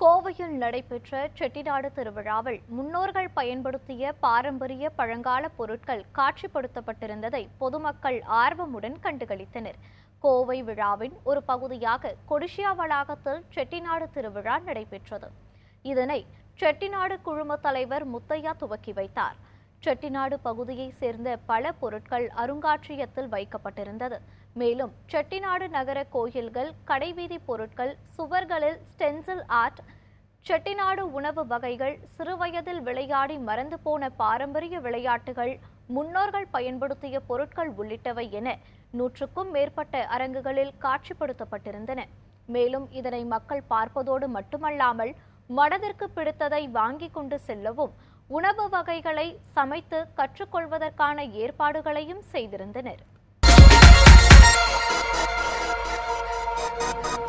கோவையில் நடைபெற்ற செட்டிநாடு திருவிழாவில் முன்னோர்கள் பயன்படுத்திய பாரம்பரிய பழங்கால பொருட்கள் காட்சிப்படுத்தப்பட்டிருந்ததை பொதுமக்கள் ஆர்வமுடன் கண்டுகளித்தனர் கோவை விழாவின் ஒரு பகுதியாக கொடிஷியா வளாகத்தில் செட்டிநாடு திருவிழா நடைபெற்றது இதனை செட்டிநாடு குழும தலைவர் முத்தையா துவக்கி வைத்தார் செட்டிநாடு பகுதியைச் சேர்ந்த பல பொருட்கள் அருங்காட்சியகத்தில் வைக்கப்பட்டிருந்தது மேலும் செட்டிநாடு நகர கோயில்கள் கடைவீதி பொருட்கள் சுவர்களில் ஸ்டென்சில் ஆர்ட் செட்டிநாடு உணவு வகைகள் சிறுவயதில் விளையாடி மறந்து போன பாரம்பரிய விளையாட்டுகள் முன்னோர்கள் பயன்படுத்திய பொருட்கள் உள்ளிட்டவை என நூற்றுக்கும் மேற்பட்ட அரங்குகளில் காட்சிப்படுத்தப்பட்டிருந்தன மேலும் இதனை மக்கள் பார்ப்பதோடு மட்டுமல்லாமல் மனதிற்கு பிடித்ததை வாங்கிக் கொண்டு செல்லவும் உணவு வகைகளை சமைத்து கற்றுக்கொள்வதற்கான ஏற்பாடுகளையும் செய்திருந்தனர்